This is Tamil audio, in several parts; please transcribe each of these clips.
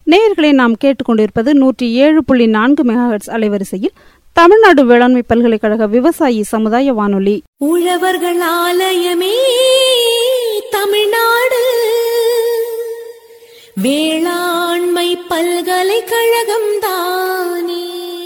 நேயர்களை நாம் கேட்டுக்கொண்டிருப்பது நூற்றி ஏழு புள்ளி நான்கு மெகாஹெட்ஸ் அலைவரிசையில் தமிழ்நாடு வேளாண்மை பல்கலைக்கழக விவசாயி சமுதாய வானொலி உழவர்கள் ஆலயமே தமிழ்நாடு வேளாண்மை பல்கலைக்கழகம் தானே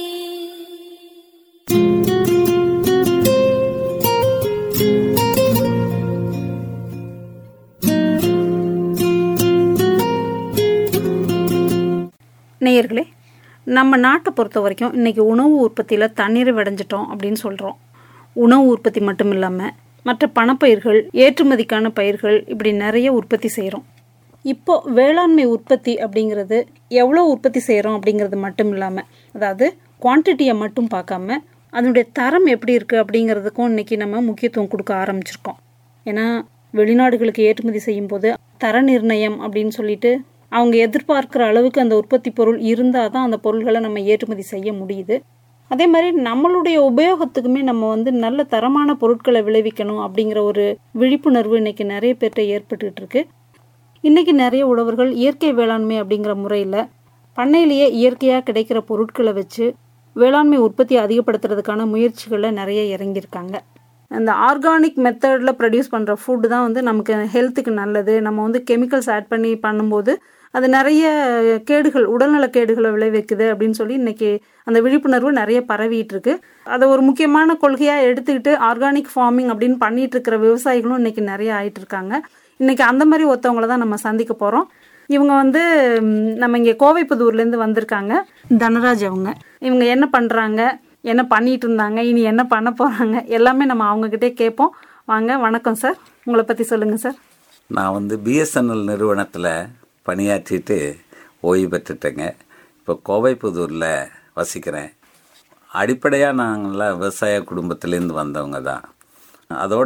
நேயர்களே நம்ம நாட்டை பொறுத்த வரைக்கும் இன்றைக்கி உணவு உற்பத்தியில் தண்ணீரை விடைஞ்சிட்டோம் அப்படின்னு சொல்கிறோம் உணவு உற்பத்தி மட்டும் இல்லாமல் மற்ற பணப்பயிர்கள் ஏற்றுமதிக்கான பயிர்கள் இப்படி நிறைய உற்பத்தி செய்கிறோம் இப்போ வேளாண்மை உற்பத்தி அப்படிங்கிறது எவ்வளோ உற்பத்தி செய்கிறோம் அப்படிங்கிறது மட்டும் இல்லாமல் அதாவது குவான்டிட்டியை மட்டும் பார்க்காம அதனுடைய தரம் எப்படி இருக்குது அப்படிங்கிறதுக்கும் இன்றைக்கி நம்ம முக்கியத்துவம் கொடுக்க ஆரம்பிச்சிருக்கோம் ஏன்னா வெளிநாடுகளுக்கு ஏற்றுமதி செய்யும்போது தர நிர்ணயம் அப்படின்னு சொல்லிட்டு அவங்க எதிர்பார்க்குற அளவுக்கு அந்த உற்பத்தி பொருள் இருந்தால் தான் அந்த பொருள்களை நம்ம ஏற்றுமதி செய்ய முடியுது அதே மாதிரி நம்மளுடைய உபயோகத்துக்குமே நம்ம வந்து நல்ல தரமான பொருட்களை விளைவிக்கணும் அப்படிங்கிற ஒரு விழிப்புணர்வு இன்னைக்கு நிறைய பேர்கிட்ட ஏற்பட்டுக்கிட்டு இருக்கு இன்னைக்கு நிறைய உழவர்கள் இயற்கை வேளாண்மை அப்படிங்கிற முறையில் பண்ணையிலேயே இயற்கையாக கிடைக்கிற பொருட்களை வச்சு வேளாண்மை உற்பத்தி அதிகப்படுத்துறதுக்கான முயற்சிகளில் நிறைய இறங்கியிருக்காங்க அந்த ஆர்கானிக் மெத்தடில் ப்ரொடியூஸ் பண்ணுற ஃபுட்டு தான் வந்து நமக்கு ஹெல்த்துக்கு நல்லது நம்ம வந்து கெமிக்கல்ஸ் ஆட் பண்ணி பண்ணும்போது அது நிறைய கேடுகள் உடல்நல கேடுகளை விளைவிக்குது அப்படின்னு சொல்லி இன்னைக்கு அந்த விழிப்புணர்வு நிறைய பரவிட்டு இருக்கு அதை ஒரு முக்கியமான கொள்கையாக எடுத்துக்கிட்டு ஆர்கானிக் ஃபார்மிங் அப்படின்னு பண்ணிட்டு இருக்கிற விவசாயிகளும் இன்னைக்கு நிறைய ஆயிட்டு இருக்காங்க இன்னைக்கு அந்த மாதிரி ஒருத்தவங்கள தான் நம்ம சந்திக்க போகிறோம் இவங்க வந்து ம், நம்ம இங்கே கோவைப்புதூர்லேருந்து வந்திருக்காங்க தனராஜ் அவங்க இவங்க என்ன பண்ணுறாங்க என்ன பண்ணிட்டு இருந்தாங்க இனி என்ன பண்ண போகிறாங்க எல்லாமே நம்ம அவங்கக்கிட்டே கேட்போம் வாங்க வணக்கம் சார் உங்களை பற்றி சொல்லுங்கள் சார் நான் வந்து பிஎஸ்என்எல் நிறுவனத்தில் பணியாற்றிட்டு ஓய்வு பெற்றுட்டேங்க இப்போ கோவைப்புதூரில் வசிக்கிறேன் அடிப்படையாக நாங்கள்லாம் விவசாய குடும்பத்திலேருந்து வந்தவங்க தான் அதோட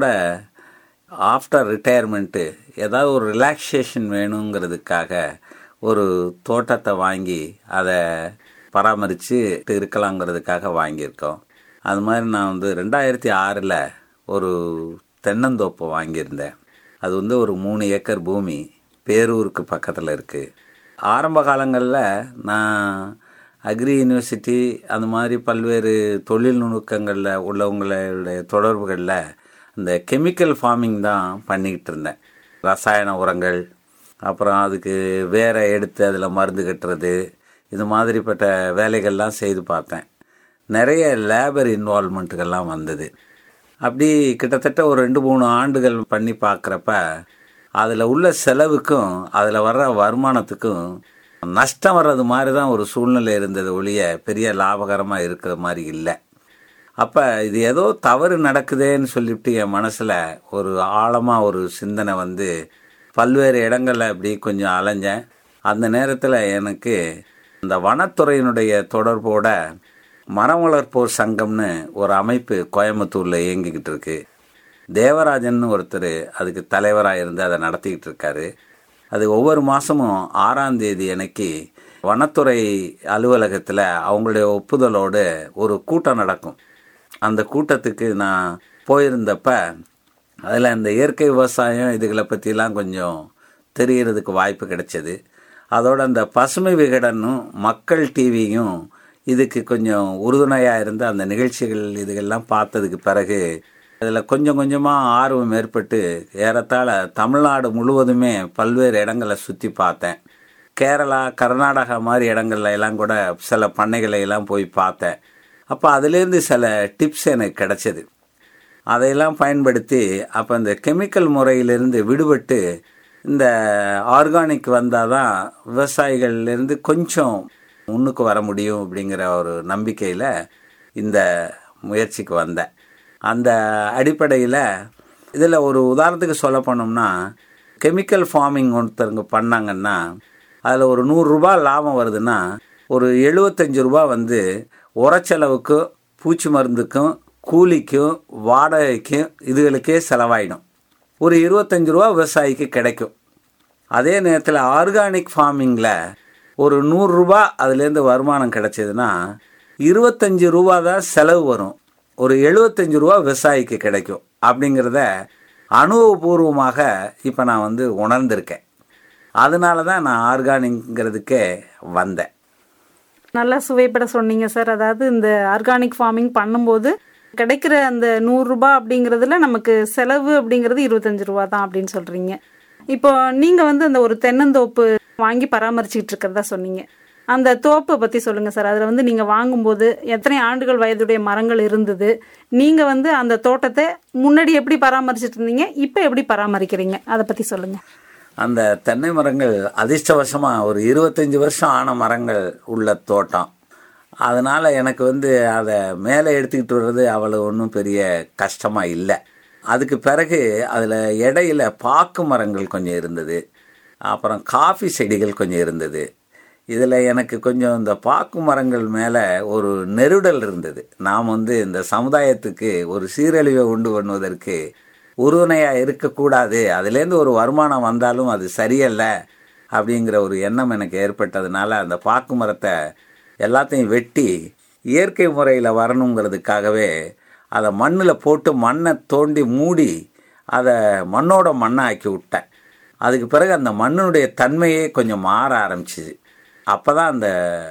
ஆஃப்டர் ரிட்டையர்மெண்ட்டு ஏதாவது ஒரு ரிலாக்ஸேஷன் வேணுங்கிறதுக்காக ஒரு தோட்டத்தை வாங்கி அதை பராமரித்து இருக்கலாங்கிறதுக்காக வாங்கியிருக்கோம் அது மாதிரி நான் வந்து ரெண்டாயிரத்தி ஆறில் ஒரு தென்னந்தோப்பை வாங்கியிருந்தேன் அது வந்து ஒரு மூணு ஏக்கர் பூமி பேரூருக்கு பக்கத்தில் இருக்குது ஆரம்ப காலங்களில் நான் அக்ரி யூனிவர்சிட்டி அந்த மாதிரி பல்வேறு தொழில் நுணுக்கங்களில் உள்ளவங்களுடைய தொடர்புகளில் இந்த கெமிக்கல் ஃபார்மிங் தான் பண்ணிக்கிட்டு இருந்தேன் ரசாயன உரங்கள் அப்புறம் அதுக்கு வேற எடுத்து அதில் மருந்து கட்டுறது இது மாதிரிப்பட்ட வேலைகள்லாம் செய்து பார்த்தேன் நிறைய லேபர் இன்வால்மெண்ட்டுகள்லாம் வந்தது அப்படி கிட்டத்தட்ட ஒரு ரெண்டு மூணு ஆண்டுகள் பண்ணி பார்க்குறப்ப அதில் உள்ள செலவுக்கும் அதில் வர்ற வருமானத்துக்கும் நஷ்டம் வர்றது மாதிரி தான் ஒரு சூழ்நிலை இருந்தது ஒழிய பெரிய லாபகரமாக இருக்கிற மாதிரி இல்லை அப்போ இது ஏதோ தவறு நடக்குதேன்னு சொல்லிவிட்டு என் மனசில் ஒரு ஆழமாக ஒரு சிந்தனை வந்து பல்வேறு இடங்களில் இப்படி கொஞ்சம் அலைஞ்சேன் அந்த நேரத்தில் எனக்கு இந்த வனத்துறையினுடைய தொடர்போட மரம் வளர்ப்போர் சங்கம்னு ஒரு அமைப்பு கோயம்புத்தூரில் இயங்கிக்கிட்டு இருக்கு தேவராஜன் ஒருத்தர் அதுக்கு தலைவராக இருந்து அதை நடத்திக்கிட்டு இருக்காரு அது ஒவ்வொரு மாதமும் ஆறாம் தேதி அன்னைக்கு வனத்துறை அலுவலகத்தில் அவங்களுடைய ஒப்புதலோடு ஒரு கூட்டம் நடக்கும் அந்த கூட்டத்துக்கு நான் போயிருந்தப்ப அதில் இந்த இயற்கை விவசாயம் இதுகளை பற்றிலாம் கொஞ்சம் தெரியறதுக்கு வாய்ப்பு கிடைச்சது அதோட அந்த பசுமை விகடனும் மக்கள் டிவியும் இதுக்கு கொஞ்சம் உறுதுணையாக இருந்து அந்த நிகழ்ச்சிகள் இதுகெல்லாம் பார்த்ததுக்கு பிறகு அதில் கொஞ்சம் கொஞ்சமாக ஆர்வம் ஏற்பட்டு ஏறத்தாழ தமிழ்நாடு முழுவதுமே பல்வேறு இடங்களை சுற்றி பார்த்தேன் கேரளா கர்நாடகா மாதிரி இடங்கள்ல எல்லாம் கூட சில பண்ணைகளை எல்லாம் போய் பார்த்தேன் அப்போ அதுலேருந்து சில டிப்ஸ் எனக்கு கிடைச்சது அதையெல்லாம் பயன்படுத்தி அப்போ இந்த கெமிக்கல் முறையிலிருந்து விடுபட்டு இந்த ஆர்கானிக் வந்தால் தான் விவசாயிகள்லேருந்து கொஞ்சம் முன்னுக்கு வர முடியும் அப்படிங்கிற ஒரு நம்பிக்கையில் இந்த முயற்சிக்கு வந்தேன் அந்த அடிப்படையில் இதில் ஒரு உதாரணத்துக்கு சொல்ல போனோம்னா கெமிக்கல் ஃபார்மிங் ஒருத்தருங்க பண்ணாங்கன்னா அதில் ஒரு நூறுரூபா லாபம் வருதுன்னா ஒரு எழுபத்தஞ்சு ரூபா வந்து உரச்செலவுக்கும் பூச்சி மருந்துக்கும் கூலிக்கும் வாடகைக்கும் இதுகளுக்கே செலவாயிடும் ஒரு இருபத்தஞ்சு ரூபா விவசாயிக்கு கிடைக்கும் அதே நேரத்தில் ஆர்கானிக் ஃபார்மிங்கில் ஒரு நூறுரூபா அதுலேருந்து வருமானம் கிடைச்சதுன்னா இருபத்தஞ்சு ரூபா தான் செலவு வரும் ஒரு எழுபத்தஞ்சு ரூபா விவசாயிக்கு கிடைக்கும் அப்படிங்கிறத அனுபவபூர்வமாக இப்போ நான் வந்து உணர்ந்திருக்கேன் அதனால தான் நான் ஆர்கானிக்ங்கிறதுக்கே வந்தேன் நல்லா சுவைப்பட சொன்னீங்க சார் அதாவது இந்த ஆர்கானிக் ஃபார்மிங் பண்ணும்போது கிடைக்கிற அந்த நூறுரூபா அப்படிங்கிறதுல நமக்கு செலவு அப்படிங்கிறது இருபத்தஞ்சு ரூபா தான் அப்படின்னு சொல்கிறீங்க இப்போ நீங்கள் வந்து அந்த ஒரு தென்னந்தோப்பு வாங்கி பராமரிச்சுக்கிட்டு இருக்கிறதா சொன்னீங்க அந்த தோப்பை பற்றி சொல்லுங்கள் சார் அதில் வந்து நீங்கள் வாங்கும்போது எத்தனை ஆண்டுகள் வயதுடைய மரங்கள் இருந்தது நீங்கள் வந்து அந்த தோட்டத்தை முன்னாடி எப்படி பராமரிச்சிட்டு இருந்தீங்க இப்போ எப்படி பராமரிக்கிறீங்க அதை பற்றி சொல்லுங்கள் அந்த தென்னை மரங்கள் அதிர்ஷ்டவசமாக ஒரு இருபத்தஞ்சி வருஷம் ஆன மரங்கள் உள்ள தோட்டம் அதனால் எனக்கு வந்து அதை மேலே எடுத்துக்கிட்டு வர்றது அவ்வளோ ஒன்றும் பெரிய கஷ்டமாக இல்லை அதுக்கு பிறகு அதில் இடையில பாக்கு மரங்கள் கொஞ்சம் இருந்தது அப்புறம் காஃபி செடிகள் கொஞ்சம் இருந்தது இதில் எனக்கு கொஞ்சம் இந்த பாக்கு மரங்கள் மேலே ஒரு நெருடல் இருந்தது நாம் வந்து இந்த சமுதாயத்துக்கு ஒரு சீரழிவை உண்டு பண்ணுவதற்கு உறுதுணையாக இருக்கக்கூடாது அதுலேருந்து ஒரு வருமானம் வந்தாலும் அது சரியல்ல அப்படிங்கிற ஒரு எண்ணம் எனக்கு ஏற்பட்டதுனால அந்த பாக்கு மரத்தை எல்லாத்தையும் வெட்டி இயற்கை முறையில் வரணுங்கிறதுக்காகவே அதை மண்ணில் போட்டு மண்ணை தோண்டி மூடி அதை மண்ணோட மண்ணை ஆக்கி விட்டேன் அதுக்கு பிறகு அந்த மண்ணினுடைய தன்மையே கொஞ்சம் மாற ஆரம்பிச்சிது அப்போ தான் அந்த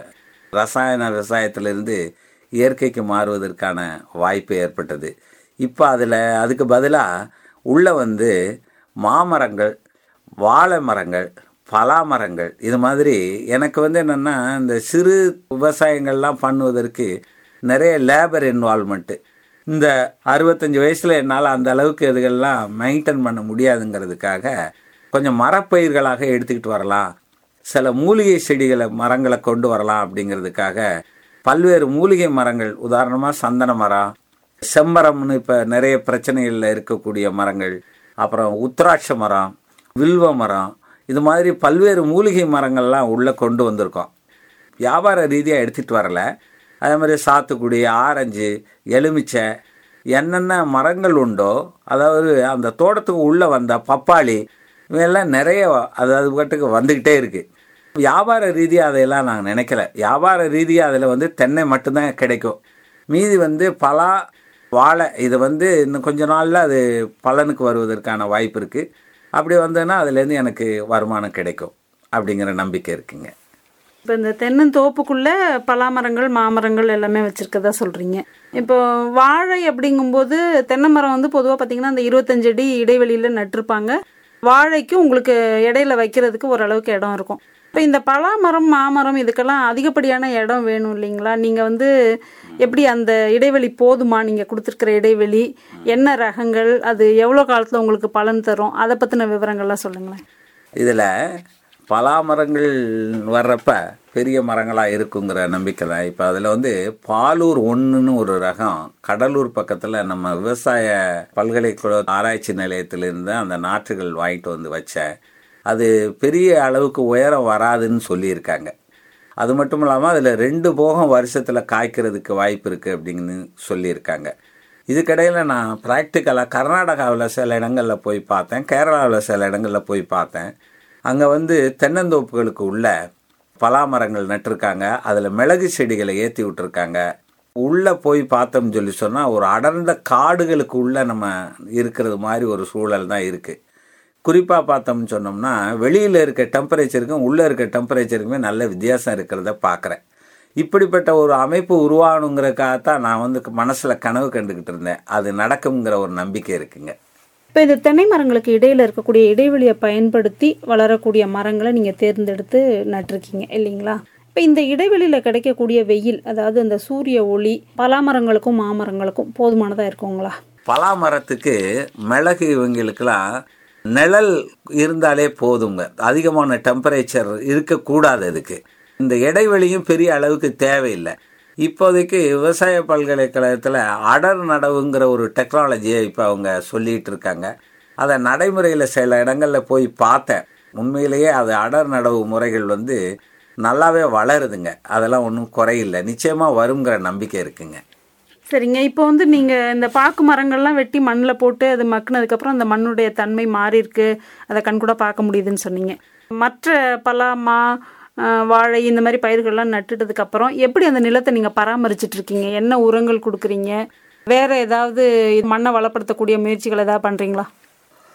ரசாயன விவசாயத்திலிருந்து இயற்கைக்கு மாறுவதற்கான வாய்ப்பு ஏற்பட்டது இப்போ அதில் அதுக்கு பதிலாக உள்ளே வந்து மாமரங்கள் வாழை மரங்கள் பலா மரங்கள் இது மாதிரி எனக்கு வந்து என்னென்னா இந்த சிறு விவசாயங்கள்லாம் பண்ணுவதற்கு நிறைய லேபர் இன்வால்மெண்ட்டு இந்த அறுபத்தஞ்சி வயசில் என்னால் அந்த அளவுக்கு இதுகள்லாம் மெயின்டைன் பண்ண முடியாதுங்கிறதுக்காக கொஞ்சம் மரப்பயிர்களாக எடுத்துக்கிட்டு வரலாம் சில மூலிகை செடிகளை மரங்களை கொண்டு வரலாம் அப்படிங்கிறதுக்காக பல்வேறு மூலிகை மரங்கள் உதாரணமாக சந்தன மரம் செம்மரம்னு இப்போ நிறைய பிரச்சனைகளில் இருக்கக்கூடிய மரங்கள் அப்புறம் உத்ராட்ச மரம் வில்வ மரம் இது மாதிரி பல்வேறு மூலிகை மரங்கள்லாம் உள்ளே கொண்டு வந்திருக்கோம் வியாபார ரீதியாக எடுத்துகிட்டு வரல அதே மாதிரி சாத்துக்குடி ஆரஞ்சு எலுமிச்சை என்னென்ன மரங்கள் உண்டோ அதாவது அந்த தோட்டத்துக்கு உள்ளே வந்த பப்பாளி இவையெல்லாம் நிறைய அதாவது பாட்டுக்கு வந்துக்கிட்டே இருக்குது வியாபார ரீதியாக அதையெல்லாம் நான் நினைக்கல வியாபார ரீதியாக அதில் வந்து தென்னை மட்டும்தான் கிடைக்கும் மீதி வந்து பலா வாழை இது வந்து இன்னும் கொஞ்ச நாளில் அது பலனுக்கு வருவதற்கான வாய்ப்பு இருக்குது அப்படி வந்ததுன்னா அதுலேருந்து எனக்கு வருமானம் கிடைக்கும் அப்படிங்கிற நம்பிக்கை இருக்குங்க இப்போ இந்த தென்னந்தோப்புக்குள்ள பலாமரங்கள் மாமரங்கள் எல்லாமே வச்சிருக்கதா சொல்றீங்க இப்போ வாழை அப்படிங்கும்போது தென்னை மரம் வந்து பொதுவாக பார்த்தீங்கன்னா அந்த இருபத்தஞ்சு அடி இடைவெளியில் நட்டிருப்பாங்க வாழைக்கும் உங்களுக்கு இடையில வைக்கிறதுக்கு ஓரளவுக்கு இடம் இருக்கும் இப்போ இந்த பலாமரம் மாமரம் இதுக்கெல்லாம் அதிகப்படியான இடம் வேணும் இல்லைங்களா நீங்கள் வந்து எப்படி அந்த இடைவெளி போதுமா நீங்கள் கொடுத்துருக்கிற இடைவெளி என்ன ரகங்கள் அது எவ்வளோ காலத்தில் உங்களுக்கு பலன் தரும் அதை பற்றின விவரங்கள்லாம் சொல்லுங்களேன் இதில் பலாமரங்கள் வர்றப்ப பெரிய மரங்களாக இருக்குங்கிற நம்பிக்கை தான் இப்போ அதில் வந்து பாலூர் ஒன்றுன்னு ஒரு ரகம் கடலூர் பக்கத்தில் நம்ம விவசாய பல்கலைக்கழக ஆராய்ச்சி நிலையத்திலிருந்து அந்த நாற்றுகள் வாங்கிட்டு வந்து வச்சேன் அது பெரிய அளவுக்கு உயரம் வராதுன்னு சொல்லியிருக்காங்க அது மட்டும் இல்லாமல் அதில் ரெண்டு போகம் வருஷத்தில் காய்க்கிறதுக்கு வாய்ப்பு இருக்குது அப்படின்னு சொல்லியிருக்காங்க இதுக்கிடையில் நான் ப்ராக்டிக்கலாக கர்நாடகாவில் சில இடங்களில் போய் பார்த்தேன் கேரளாவில் சில இடங்களில் போய் பார்த்தேன் அங்கே வந்து தென்னந்தோப்புகளுக்கு உள்ள பலாமரங்கள் நட்டிருக்காங்க அதில் மிளகு செடிகளை ஏற்றி விட்டுருக்காங்க உள்ளே போய் பார்த்தோம்னு சொல்லி சொன்னால் ஒரு அடர்ந்த காடுகளுக்கு உள்ளே நம்ம இருக்கிறது மாதிரி ஒரு சூழல் தான் இருக்குது குறிப்பாக பார்த்தோம்னு சொன்னோம்னா வெளியில் இருக்க டெம்பரேச்சருக்கும் உள்ளே இருக்க டெம்பரேச்சருக்குமே நல்ல வித்தியாசம் இருக்கிறத பார்க்குறேன் இப்படிப்பட்ட ஒரு அமைப்பு உருவாகணுங்கிறக்காகத்தான் நான் வந்து மனசில் கனவு கண்டுக்கிட்டு இருந்தேன் அது நடக்குங்கிற ஒரு நம்பிக்கை இருக்குங்க இப்போ இந்த தென்னை மரங்களுக்கு இடையில இருக்கக்கூடிய இடைவெளியை பயன்படுத்தி வளரக்கூடிய மரங்களை நீங்கள் தேர்ந்தெடுத்து நட்டிருக்கீங்க இல்லைங்களா இப்போ இந்த இடைவெளியில் கிடைக்கக்கூடிய வெயில் அதாவது அந்த சூரிய ஒளி பலாமரங்களுக்கும் மாமரங்களுக்கும் போதுமானதாக இருக்குங்களா பலா மரத்துக்கு மிளகு இவங்களுக்கெல்லாம் நிழல் இருந்தாலே போதுங்க அதிகமான டெம்பரேச்சர் இருக்கக்கூடாது அதுக்கு இந்த இடைவெளியும் பெரிய அளவுக்கு தேவையில்லை இப்போதைக்கு விவசாய பல்கலைக்கழகத்தில் அடர் நடவுங்கிற ஒரு டெக்னாலஜியை இப்போ அவங்க சொல்லிட்டு இருக்காங்க அதை நடைமுறையில் சில இடங்களில் போய் பார்த்தேன் உண்மையிலேயே அது அடர் நடவு முறைகள் வந்து நல்லாவே வளருதுங்க அதெல்லாம் ஒன்றும் குறையில்லை நிச்சயமாக வருங்கிற நம்பிக்கை இருக்குங்க சரிங்க இப்போ வந்து நீங்கள் இந்த பாக்கு மரங்கள்லாம் வெட்டி மண்ணில் போட்டு அது மக்குனதுக்கப்புறம் அந்த மண்ணுடைய தன்மை மாறி இருக்கு அதை கண்கூட பார்க்க முடியுதுன்னு சொன்னீங்க மற்ற பலா மா ஆஹ், வாழை இந்த மாதிரி பயிர்கள்லாம் நட்டுட்டதுக்கு அப்புறம் எப்படி அந்த நிலத்தை நீங்கள் பராமரிச்சிட்டு இருக்கீங்க என்ன உரங்கள் கொடுக்குறீங்க வேற ஏதாவது மண்ணை வளப்படுத்தக்கூடிய முயற்சிகள் ஏதாவது பண்ணுறீங்களா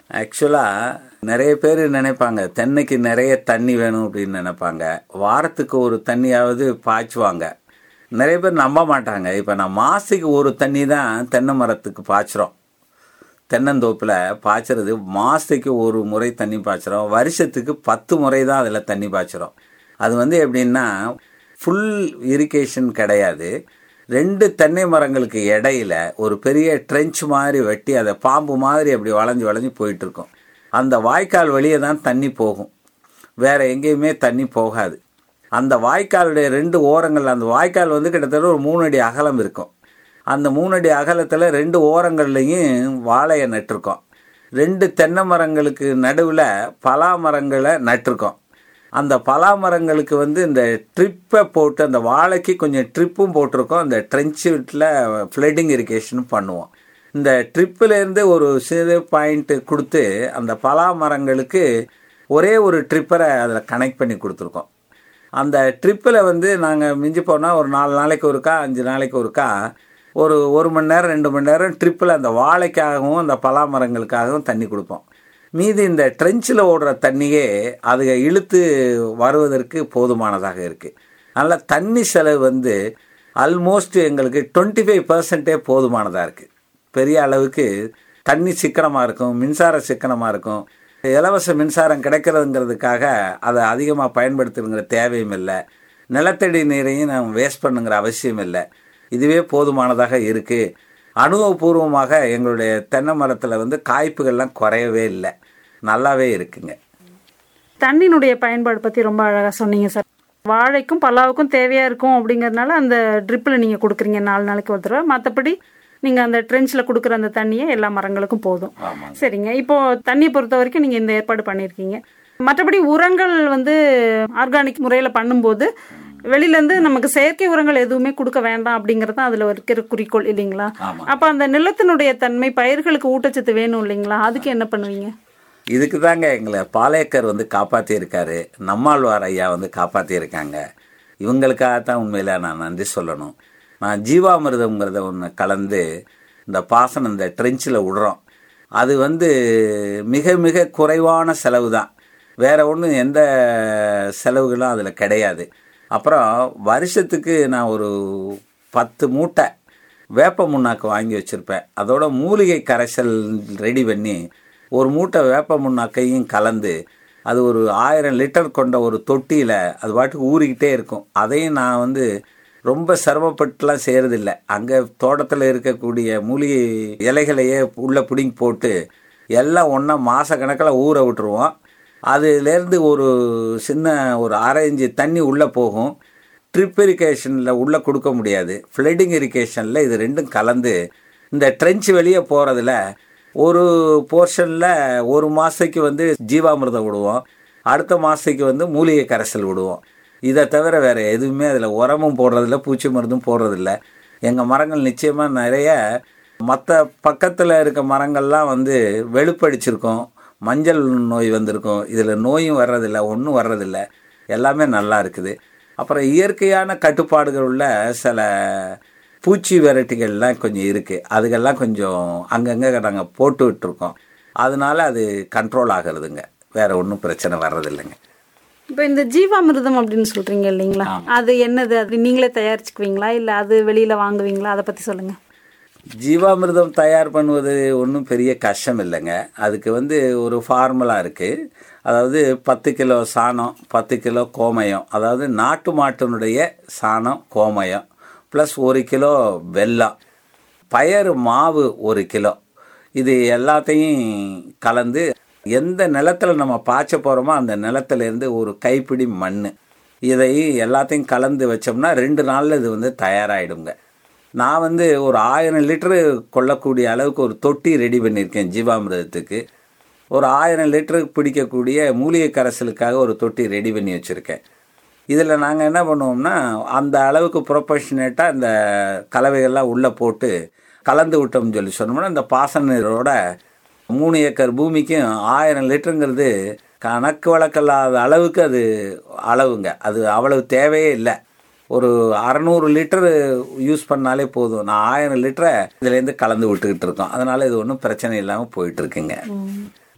ஆக்சுவலாக நிறைய பேர் நினைப்பாங்க தென்னைக்கு நிறைய தண்ணி வேணும் அப்படின்னு நினைப்பாங்க வாரத்துக்கு ஒரு தண்ணியாவது பாய்ச்சுவாங்க நிறைய பேர் நம்ப மாட்டாங்க இப்போ நான் மாதத்துக்கு ஒரு தண்ணி தான் தென்னை மரத்துக்கு பாய்ச்சுறோம் தென்னந்தோப்பில் பாய்ச்சறது மாதத்துக்கு ஒரு முறை தண்ணி பாய்ச்சுறோம் வருஷத்துக்கு பத்து முறை தான் அதில் தண்ணி பாய்ச்சுறோம் அது வந்து எப்படின்னா ஃபுல் இரிகேஷன் கிடையாது ரெண்டு தென்னை மரங்களுக்கு இடையில ஒரு பெரிய ட்ரென்ச் மாதிரி வெட்டி அதை பாம்பு மாதிரி அப்படி வளைஞ்சு வளைஞ்சு போயிட்டு இருக்கும் அந்த வாய்க்கால் வழியே தான் தண்ணி போகும் வேற எங்கேயுமே தண்ணி போகாது அந்த வாய்க்காலுடைய ரெண்டு ஓரங்கள் அந்த வாய்க்கால் வந்து கிட்டத்தட்ட ஒரு மூணு அடி அகலம் இருக்கும் அந்த மூணு அடி அகலத்தில் ரெண்டு ஓரங்கள்லையும் வாழையை நட்டிருக்கோம் ரெண்டு தென்னை மரங்களுக்கு நடுவில் பலா மரங்களை நட்டிருக்கோம் அந்த பலா மரங்களுக்கு வந்து இந்த ட்ரிப்பை போட்டு அந்த வாழைக்கு கொஞ்சம் ட்ரிப்பும் போட்டிருக்கோம் அந்த ட்ரென்ச்சில் ஃப்ளட்டிங் இரிகேஷனும் பண்ணுவோம் இந்த ட்ரிப்பிலேருந்து ஒரு சிறு பாயிண்ட்டு கொடுத்து அந்த பலா மரங்களுக்கு ஒரே ஒரு ட்ரிப்பரை அதில் கனெக்ட் பண்ணி கொடுத்துருக்கோம் அந்த ட்ரிப்பில் வந்து நாங்கள் மிஞ்சி போனால் ஒரு நாலு நாளைக்கு ஒருக்கா அஞ்சு நாளைக்கு ஒருக்கா ஒரு ஒரு மணி நேரம் ரெண்டு மணி நேரம் ட்ரிப்பில் அந்த வாழைக்காகவும் அந்த பலா மரங்களுக்காகவும் தண்ணி கொடுப்போம் மீதி இந்த ட்ரென்ச்சில் ஓடுற தண்ணியே அதுக இழுத்து வருவதற்கு போதுமானதாக இருக்குது அதனால் தண்ணி செலவு வந்து ஆல்மோஸ்ட் எங்களுக்கு டுவெண்ட்டி ஃபைவ் பர்சன்டே போதுமானதாக இருக்குது பெரிய அளவுக்கு தண்ணி சிக்கனமாக இருக்கும் மின்சார சிக்கனமாக இருக்கும் இலவச மின்சாரம் கிடைக்கிறதுங்கிறதுக்காக அதை அதிகமாக பயன்படுத்துங்கிற தேவையும் இல்லை நிலத்தடி நீரையும் நம்ம வேஸ்ட் பண்ணுங்கிற அவசியம் இல்லை இதுவே போதுமானதாக இருக்குது அனுபவபூர்வமாக எங்களுடைய தென்னை மரத்தில் வந்து காய்ப்புகள்லாம் குறையவே இல்லை நல்லாவே இருக்குங்க தண்ணியினுடைய பயன்பாடு பற்றி ரொம்ப அழகாக சொன்னீங்க சார் வாழைக்கும் பலாவுக்கும் தேவையாக இருக்கும் அப்படிங்கறதுனால அந்த ட்ரிப்பில் நீங்கள் கொடுக்குறீங்க நாலு நாளைக்கு ஒரு தடவை மற்றபடி நீங்கள் அந்த ட்ரென்ச்சில் கொடுக்குற அந்த தண்ணியே எல்லா மரங்களுக்கும் போதும் ஆமாங்க. சரிங்க இப்போ தண்ணியை பொறுத்த வரைக்கும் நீங்கள் இந்த ஏற்பாடு பண்ணியிருக்கீங்க மற்றபடி உரங்கள் வந்து ஆர்கானிக் முறையில் பண்ணும்போது வெளியிலேருந்து நமக்கு செயற்கை உரங்கள் எதுவுமே கொடுக்க வேண்டாம் அப்படிங்கிறது தான் அதில் இருக்கிற குறிக்கோள் இல்லைங்களா ஆமாம். அப்போ அந்த நிலத்தினுடைய தன்மை பயிர்களுக்கு ஊட்டச்சத்து வேணும் இல்லைங்களா அதுக்கு என்ன பண்ணுவீங்க இதுக்கு தாங்க எங்களை பாலேக்கர் வந்து காப்பாற்றியிருக்காரு நம்மாழ்வார் ஐயா வந்து காப்பாற்றியிருக்காங்க இவங்களுக்காக தான் உண்மையில நான் நன்றி சொல்லணும் நான் ஜீவாமிர்தம்ங்கிறத ஒன்று கலந்து இந்த பாசனம் இந்த ட்ரென்ச்சில் விடுறோம் அது வந்து மிக மிக குறைவான செலவு தான் வேற ஒன்றும் எந்த செலவுகளும் அதில் கிடையாது அப்புறம் வருஷத்துக்கு நான் ஒரு பத்து மூட்டை வேப்ப முன்னாக்கு வாங்கி வச்சுருப்பேன் அதோட மூலிகை கரைசல் ரெடி பண்ணி ஒரு மூட்டை வேப்ப முன்னாக்கையும் கலந்து அது ஒரு ஆயிரம் லிட்டர் கொண்ட ஒரு தொட்டியில் அது பாட்டுக்கு ஊறிக்கிட்டே இருக்கும் அதையும் நான் வந்து ரொம்ப சிரமப்பட்டுலாம் செய்கிறதில்ல அங்கே தோட்டத்தில் இருக்கக்கூடிய மூலிகை இலைகளையே உள்ளே பிடிங்கி போட்டு எல்லாம் ஒன்றா மாத கணக்கில் ஊற விட்டுருவோம் அதுலேருந்து ஒரு சின்ன ஒரு அரை இன்ச்சு தண்ணி உள்ளே போகும் ட்ரிப் இரிகேஷனில் உள்ளே கொடுக்க முடியாது ஃப்ளட்டிங் இரிகேஷனில் இது ரெண்டும் கலந்து இந்த ட்ரென்ச் வெளியே போகிறதுல ஒரு போர்ஷனில் ஒரு மாதத்துக்கு வந்து ஜீவாமிர்தம் விடுவோம் அடுத்த மாதத்துக்கு வந்து மூலிகை கரைசல் விடுவோம் இதை தவிர வேறு எதுவுமே அதில் உரமும் போடுறதில்ல பூச்சி மருந்தும் போடுறதில்ல எங்கள் மரங்கள் நிச்சயமாக நிறைய மற்ற பக்கத்தில் இருக்க மரங்கள்லாம் வந்து வெளுப்படிச்சிருக்கும் மஞ்சள் நோய் வந்திருக்கும் இதில் நோயும் வர்றதில்ல ஒன்றும் வர்றதில்ல எல்லாமே நல்லா இருக்குது அப்புறம் இயற்கையான கட்டுப்பாடுகள் உள்ள சில பூச்சி வெரைட்டிகள்லாம் கொஞ்சம் இருக்குது அதுக்கெல்லாம் கொஞ்சம் அங்கங்கே நாங்கள் போட்டு விட்டுருக்கோம் அதனால அது கண்ட்ரோல் ஆகிறதுங்க வேற ஒன்றும் பிரச்சனை வர்றதில்லைங்க இப்போ இந்த ஜீவாமிர்தம் அப்படின்னு சொல்றீங்க இல்லைங்களா அது என்னது அது நீங்களே தயாரிச்சுக்குவீங்களா இல்லை அது வெளியில வாங்குவீங்களா அதை பத்தி சொல்லுங்க ஜீவாமிர்தம் தயார் பண்ணுவது ஒன்றும் பெரிய கஷ்டம் இல்லைங்க அதுக்கு வந்து ஒரு ஃபார்முலா இருக்குது அதாவது பத்து கிலோ சாணம் பத்து கிலோ கோமயம் அதாவது நாட்டு மாட்டினுடைய சாணம் கோமயம் ப்ளஸ் ஒரு கிலோ வெல்லம் பயறு மாவு ஒரு கிலோ இது எல்லாத்தையும் கலந்து எந்த நிலத்துல நம்ம பாய்ச்ச போகிறோமோ அந்த நிலத்துலேருந்து ஒரு கைப்பிடி மண் இதை எல்லாத்தையும் கலந்து வச்சோம்னா ரெண்டு நாளில் இது வந்து தயாராகிடுங்க நான் வந்து ஒரு ஆயிரம் லிட்டரு கொள்ளக்கூடிய அளவுக்கு ஒரு தொட்டி ரெடி பண்ணியிருக்கேன் ஜீவாமிரதத்துக்கு ஒரு ஆயிரம் லிட்டருக்கு பிடிக்கக்கூடிய மூலிகை கரைசலுக்காக ஒரு தொட்டி ரெடி பண்ணி வச்சுருக்கேன் இதில் நாங்கள் என்ன பண்ணுவோம்னா அந்த அளவுக்கு ப்ரொபஷனேட்டாக இந்த கலவைகள்லாம் உள்ளே போட்டு கலந்து விட்டோம்னு சொல்லி சொன்னோம்னா இந்த பாசன நீரோட மூணு ஏக்கர் பூமிக்கும் ஆயிரம் லிட்டருங்கிறது கணக்கு வழக்கில்லாத அளவுக்கு அது அளவுங்க அது அவ்வளவு தேவையே இல்லை ஒரு அறநூறு லிட்டர் யூஸ் பண்ணாலே போதும் நான் ஆயிரம் லிட்டரை இதுலேருந்து கலந்து விட்டுக்கிட்டு இருக்கோம் அதனால இது ஒன்றும் பிரச்சனை இல்லாமல் போயிட்டு இருக்குங்க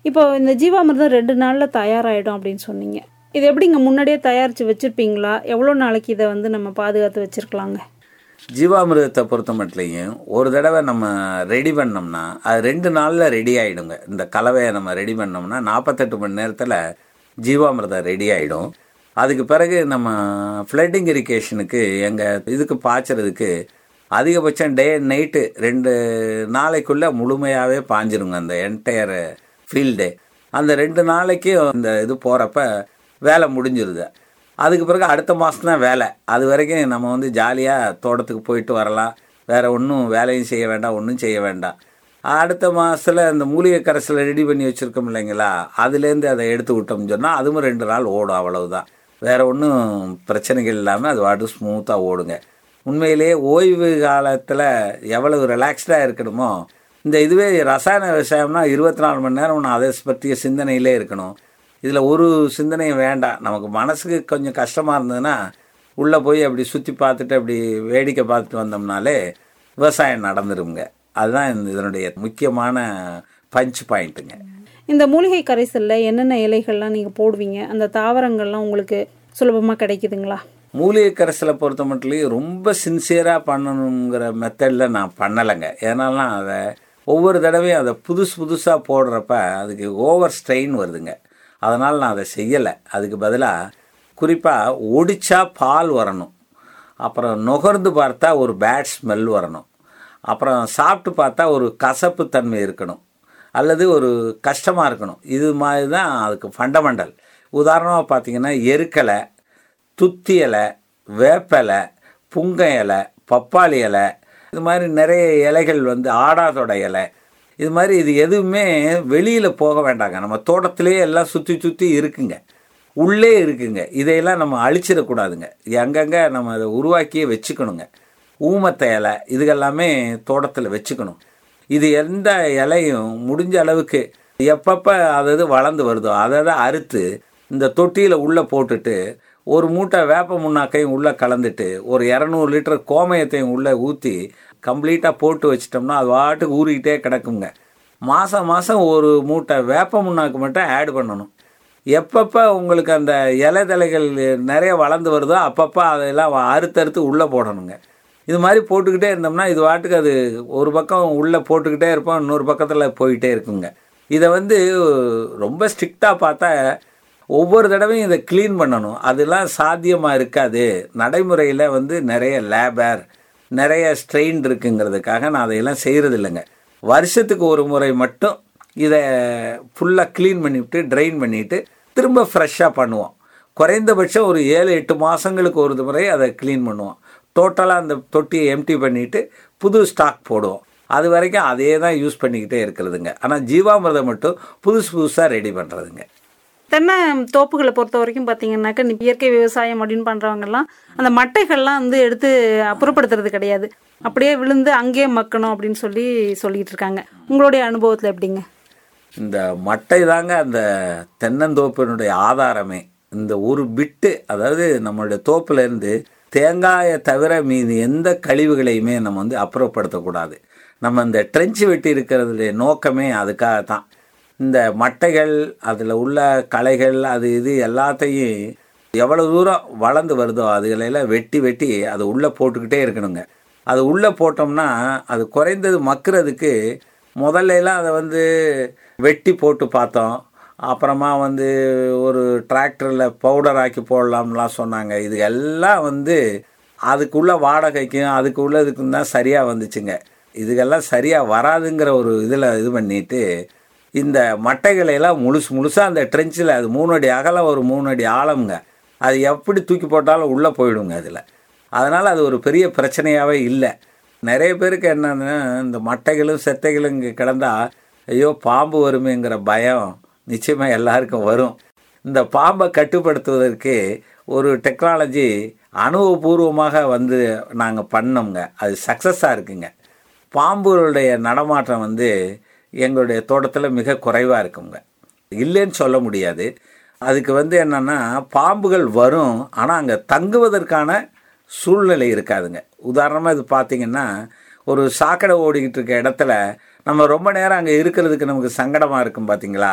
இப்போ இந்த ஜீவாமிர்தம் ரெண்டு நாளில் தயாராகிடும் அப்படின்னு சொன்னீங்க இது எப்படிங்க முன்னாடியே தயாரித்து வச்சுருப்பீங்களா எவ்வளோ நாளைக்கு இதை வந்து நம்ம பாதுகாத்து வச்சுருக்கலாங்க ஜீவாமிருதத்தை பொறுத்த மட்டும் ஒரு தடவை நம்ம ரெடி பண்ணோம்னா அது ரெண்டு நாளில் ரெடி ஆகிடுங்க இந்த கலவையை நம்ம ரெடி பண்ணோம்னா நாற்பத்தெட்டு மணி நேரத்தில் ஜீவாமிர்தம் ரெடி ஆகிடும் அதுக்கு பிறகு நம்ம ஃப்ளட்டிங் இரிகேஷனுக்கு எங்கள் இதுக்கு பாய்ச்சறதுக்கு அதிகபட்சம் டே நைட்டு ரெண்டு நாளைக்குள்ளே முழுமையாகவே பாஞ்சிருங்க அந்த என்டையர் ஃபீல்டு அந்த ரெண்டு நாளைக்கு இந்த இது போகிறப்ப வேலை முடிஞ்சிருது அதுக்கு பிறகு அடுத்த மாதம் தான் வேலை அது வரைக்கும் நம்ம வந்து ஜாலியாக தோட்டத்துக்கு போயிட்டு வரலாம் வேறு ஒன்றும் வேலையும் செய்ய வேண்டாம் ஒன்றும் செய்ய வேண்டாம் அடுத்த மாதத்தில் இந்த மூலிகை கரைசலை ரெடி பண்ணி வச்சுருக்கோம் இல்லைங்களா அதுலேருந்து அதை எடுத்து விட்டோம்னு சொன்னால் அதுவும் ரெண்டு நாள் ஓடும் அவ்வளவுதான் வேறு ஒன்றும் பிரச்சனைகள் இல்லாமல் அது வாட்டு ஸ்மூத்தாக ஓடுங்க உண்மையிலேயே ஓய்வு காலத்தில் எவ்வளவு ரிலாக்ஸ்டாக இருக்கணுமோ இந்த இதுவே ரசாயன விவசாயம்னா இருபத்தி நாலு மணி நேரம் நான் அதை பற்றிய சிந்தனையிலே இருக்கணும் இதில் ஒரு சிந்தனையும் வேண்டாம் நமக்கு மனசுக்கு கொஞ்சம் கஷ்டமாக இருந்ததுன்னா உள்ளே போய் அப்படி சுற்றி பார்த்துட்டு அப்படி வேடிக்கை பார்த்துட்டு வந்தோம்னாலே விவசாயம் நடந்துருங்க அதுதான் இந்த இதனுடைய முக்கியமான பஞ்ச் பாயிண்ட்டுங்க இந்த மூலிகை கரைசலில் என்னென்ன இலைகள்லாம் நீங்கள் போடுவீங்க அந்த தாவரங்கள்லாம் உங்களுக்கு சுலபமாக கிடைக்குதுங்களா மூலிகை கரைசலை பொறுத்த மட்டும் ரொம்ப சின்சியராக பண்ணணுங்கிற மெத்தடில் நான் பண்ணலைங்க ஏன்னாலாம் அதை ஒவ்வொரு தடவையும் அதை புதுசு புதுசாக போடுறப்ப அதுக்கு ஓவர் ஸ்ட்ரெயின் வருதுங்க அதனால் நான் அதை செய்யலை அதுக்கு பதிலாக குறிப்பாக ஒடிச்சா பால் வரணும் அப்புறம் நுகர்ந்து பார்த்தா ஒரு பேட் ஸ்மெல் வரணும் அப்புறம் சாப்பிட்டு பார்த்தா ஒரு கசப்பு தன்மை இருக்கணும் அல்லது ஒரு கஷ்டமாக இருக்கணும் இது மாதிரி தான் அதுக்கு ஃபண்டமெண்டல் உதாரணமாக பார்த்தீங்கன்னா எருக்கலை துத்தி இலை வேப்பலை புங்க இலை பப்பாளி இலை இது மாதிரி நிறைய இலைகள் வந்து ஆடாதோட இலை இது மாதிரி இது எதுவுமே வெளியில் போக வேண்டாங்க நம்ம தோட்டத்திலேயே எல்லாம் சுற்றி சுற்றி இருக்குங்க உள்ளே இருக்குங்க இதையெல்லாம் நம்ம அழிச்சிடக்கூடாதுங்க எங்கெங்கே நம்ம அதை உருவாக்கியே வச்சுக்கணுங்க ஊமத்த இலை இதுகெல்லாமே தோட்டத்தில் வச்சுக்கணும் இது எந்த இலையும் முடிஞ்ச அளவுக்கு எப்பப்போ அது வளர்ந்து வருதோ அதை தான் அறுத்து இந்த தொட்டியில் உள்ளே போட்டுட்டு ஒரு மூட்டை வேப்ப முன்னாக்கையும் உள்ளே கலந்துட்டு ஒரு இரநூறு லிட்டர் கோமயத்தையும் உள்ளே ஊற்றி கம்ப்ளீட்டாக போட்டு வச்சிட்டோம்னா அது வாட்டுக்கு ஊறிக்கிட்டே கிடக்குங்க மாதம் மாதம் ஒரு மூட்டை வேப்ப முன்னாக்கு மட்டும் ஆட் பண்ணணும் எப்பப்போ உங்களுக்கு அந்த இலை தலைகள் நிறைய வளர்ந்து வருதோ அப்பப்போ அதெல்லாம் அறுத்தறுத்து உள்ளே போடணுங்க இது மாதிரி போட்டுக்கிட்டே இருந்தோம்னா இது வாட்டுக்கு அது ஒரு பக்கம் உள்ளே போட்டுக்கிட்டே இருப்போம் இன்னொரு பக்கத்தில் போயிட்டே இருக்குங்க இதை வந்து ரொம்ப ஸ்ட்ரிக்டாக பார்த்தா ஒவ்வொரு தடவையும் இதை க்ளீன் பண்ணணும் அதெல்லாம் சாத்தியமாக இருக்காது நடைமுறையில் வந்து நிறைய லேபர் நிறைய ஸ்ட்ரெயின் இருக்குங்கிறதுக்காக நான் அதையெல்லாம் செய்கிறது இல்லைங்க வருஷத்துக்கு ஒரு முறை மட்டும் இதை ஃபுல்லாக க்ளீன் பண்ணிவிட்டு ட்ரைன் பண்ணிவிட்டு திரும்ப ஃப்ரெஷ்ஷாக பண்ணுவோம் குறைந்தபட்சம் ஒரு ஏழு எட்டு மாதங்களுக்கு ஒரு முறை அதை க்ளீன் பண்ணுவோம் டோட்டலாக அந்த தொட்டியை எம்டி பண்ணிவிட்டு புது ஸ்டாக் போடுவோம் அது வரைக்கும் அதே தான் யூஸ் பண்ணிக்கிட்டே இருக்கிறதுங்க ஆனால் ஜீவாமிரதம் மட்டும் புதுசு புதுசாக ரெடி பண்ணுறதுங்க தென்னை தோப்புகளை பொறுத்த வரைக்கும் பார்த்தீங்கன்னாக்கா நீ இயற்கை விவசாயம் அப்படின்னு பண்ணுறவங்கலாம் அந்த மட்டைகள்லாம் வந்து எடுத்து அப்புறப்படுத்துறது கிடையாது அப்படியே விழுந்து அங்கேயே மக்கணும் அப்படின்னு சொல்லி சொல்லிட்டு இருக்காங்க உங்களுடைய அனுபவத்தில் எப்படிங்க இந்த மட்டை தாங்க அந்த தென்னந்தோப்பினுடைய ஆதாரமே இந்த ஒரு பிட்டு அதாவது நம்மளுடைய தோப்புல இருந்து தேங்காயை தவிர மீது எந்த கழிவுகளையுமே நம்ம வந்து அப்புறப்படுத்தக்கூடாது நம்ம இந்த ட்ரெஞ்சு வெட்டி இருக்கிறதுடைய நோக்கமே அதுக்காக தான் இந்த மட்டைகள் அதில் உள்ள களைகள் அது இது எல்லாத்தையும் எவ்வளோ தூரம் வளர்ந்து வருதோ அதுகளெல்லாம் வெட்டி வெட்டி அதை உள்ளே போட்டுக்கிட்டே இருக்கணுங்க அது உள்ளே போட்டோம்னா அது குறைந்தது மக்கிறதுக்கு முதல்ல எல்லாம் அதை வந்து வெட்டி போட்டு பார்த்தோம் அப்புறமா வந்து ஒரு டிராக்டரில் பவுடர் ஆக்கி போடலாம்லாம் சொன்னாங்க இது எல்லாம் வந்து அதுக்குள்ள வாடகைக்கும் அதுக்கு உள்ளதுக்கும் தான் சரியாக வந்துச்சுங்க இதுக்கெல்லாம் சரியாக வராதுங்கிற ஒரு இதில் இது பண்ணிட்டு இந்த மட்டைகளை எல்லாம் முழுசு முழுசாக அந்த ட்ரெஞ்சில் அது மூணு அடி அகலம் ஒரு மூணு அடி ஆழம்ங்க அது எப்படி தூக்கி போட்டாலும் உள்ளே போயிடுங்க அதில் அதனால் அது ஒரு பெரிய பிரச்சனையாகவே இல்லை நிறைய பேருக்கு என்னன்னா இந்த மட்டைகளும் செத்தைகளும் இங்கே கிடந்தா ஐயோ பாம்பு வருமேங்கிற பயம் நிச்சயமாக எல்லாருக்கும் வரும் இந்த பாம்பை கட்டுப்படுத்துவதற்கு ஒரு டெக்னாலஜி அனுபவபூர்வமாக வந்து நாங்கள் பண்ணோங்க அது சக்ஸஸாக இருக்குங்க பாம்புகளுடைய நடமாட்டம் வந்து எங்களுடைய தோட்டத்தில் மிக குறைவாக இருக்குங்க இல்லைன்னு சொல்ல முடியாது அதுக்கு வந்து என்னென்னா பாம்புகள் வரும் ஆனால் அங்கே தங்குவதற்கான சூழ்நிலை இருக்காதுங்க உதாரணமாக இது பார்த்தீங்கன்னா ஒரு சாக்கடை ஓடிக்கிட்டு இருக்க இடத்துல நம்ம ரொம்ப நேரம் அங்கே இருக்கிறதுக்கு நமக்கு சங்கடமாக இருக்கும் பார்த்தீங்களா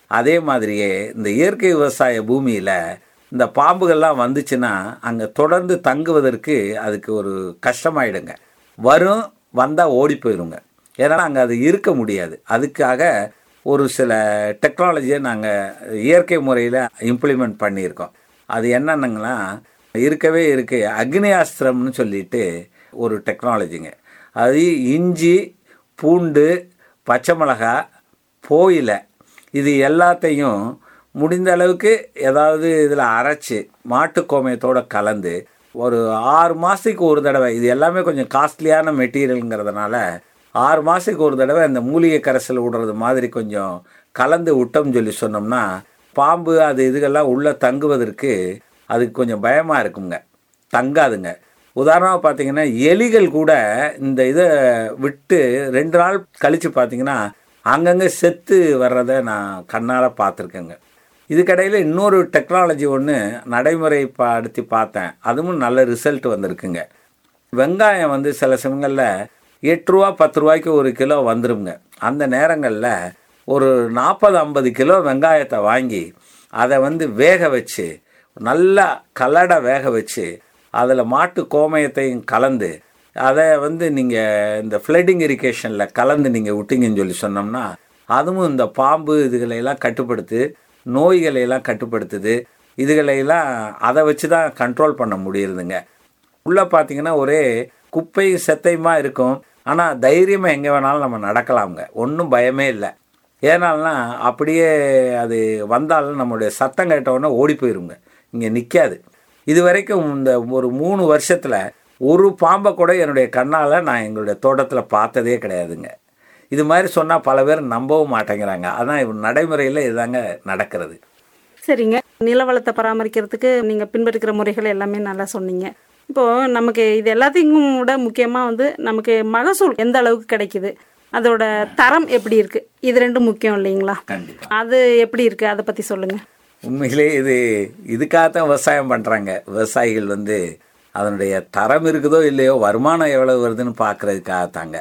அதே மாதிரியே இந்த இயற்கை விவசாய பூமியில் இந்த பாம்புகள்லாம் வந்துச்சுன்னா அங்கே தொடர்ந்து தங்குவதற்கு அதுக்கு ஒரு கஷ்டமாயிடுங்க வரும் வந்தால் ஓடி போயிருங்க ஏன்னா அங்கே அது இருக்க முடியாது அதுக்காக ஒரு சில டெக்னாலஜியை நாங்கள் இயற்கை முறையில் இம்ப்ளிமெண்ட் பண்ணியிருக்கோம் அது என்னென்னங்களா இருக்கவே இருக்கு அக்னியாஸ்திரம்னு சொல்லிட்டு ஒரு டெக்னாலஜிங்க அது இஞ்சி பூண்டு பச்சை மிளகா போயிலை இது எல்லாத்தையும் முடிந்த அளவுக்கு ஏதாவது இதில் அரைச்சி மாட்டு கோமயத்தோட கலந்து ஒரு ஆறு மாதத்துக்கு ஒரு தடவை இது எல்லாமே கொஞ்சம் காஸ்ட்லியான மெட்டீரியலுங்கிறதுனால ஆறு மாதத்துக்கு ஒரு தடவை இந்த மூலிகை கரைசல் விடுறது மாதிரி கொஞ்சம் கலந்து விட்டோம்னு சொல்லி சொன்னோம்னா பாம்பு அது இதுகெல்லாம் உள்ளே தங்குவதற்கு அதுக்கு கொஞ்சம் பயமாக இருக்குங்க தங்காதுங்க உதாரணமாக பார்த்தீங்கன்னா எலிகள் கூட இந்த இதை விட்டு ரெண்டு நாள் கழித்து பார்த்தீங்கன்னா அங்கங்கே செத்து வர்றதை நான் கண்ணால் பார்த்துருக்கேங்க இதுக்கடையில் இன்னொரு டெக்னாலஜி ஒன்று நடைமுறைப்படுத்தி பார்த்தேன் அதுவும் நல்ல ரிசல்ட் வந்திருக்குங்க வெங்காயம் வந்து சில சமயங்களில் எட்டு ரூபா பத்து ரூபாய்க்கு ஒரு கிலோ வந்துருங்க அந்த நேரங்களில் ஒரு நாற்பது ஐம்பது கிலோ வெங்காயத்தை வாங்கி அதை வந்து வேக வச்சு நல்லா கலடை வேக வச்சு அதில் மாட்டு கோமயத்தையும் கலந்து அதை வந்து நீங்கள் இந்த ஃப்ளட்டிங் இரிகேஷனில் கலந்து நீங்கள் விட்டீங்கன்னு சொல்லி சொன்னோம்னா அதுவும் இந்த பாம்பு இதுகளையெல்லாம் கட்டுப்படுத்து நோய்களையெல்லாம் கட்டுப்படுத்துது இதுகளையெல்லாம் அதை வச்சு தான் கண்ட்ரோல் பண்ண முடியுதுங்க உள்ளே பார்த்தீங்கன்னா ஒரே குப்பையும் செத்தையுமா இருக்கும் ஆனால் தைரியமாக எங்கே வேணாலும் நம்ம நடக்கலாம்ங்க ஒன்றும் பயமே இல்லை ஏனால்னா அப்படியே அது வந்தாலும் நம்மளுடைய சத்தம் கேட்டவுடனே ஓடி போயிருங்க இங்கே நிற்காது இது வரைக்கும் இந்த ஒரு மூணு வருஷத்தில் ஒரு பாம்பை கூட என்னுடைய கண்ணால் நான் எங்களுடைய தோட்டத்தில் பார்த்ததே கிடையாதுங்க இது மாதிரி சொன்னால் பல பேர் நம்பவும் மாட்டேங்கிறாங்க அதான் நடைமுறையில் இதுதாங்க நடக்கிறது சரிங்க நிலவளத்தை பராமரிக்கிறதுக்கு நீங்கள் பின்பற்றுகிற முறைகள் எல்லாமே நல்லா சொன்னீங்க இப்போது நமக்கு இது எல்லாத்தையும் விட முக்கியமாக வந்து நமக்கு மகசூல் எந்த அளவுக்கு கிடைக்குது அதோட தரம் எப்படி இருக்கு இது ரெண்டும் முக்கியம் இல்லைங்களா கண்டிப்பாக அது எப்படி இருக்கு அதை பற்றி சொல்லுங்க உண்மையிலே இது இதுக்காகத்தான் விவசாயம் பண்ணுறாங்க விவசாயிகள் வந்து அதனுடைய தரம் இருக்குதோ இல்லையோ வருமானம் எவ்வளோ வருதுன்னு பார்க்கறதுக்காகத்தாங்க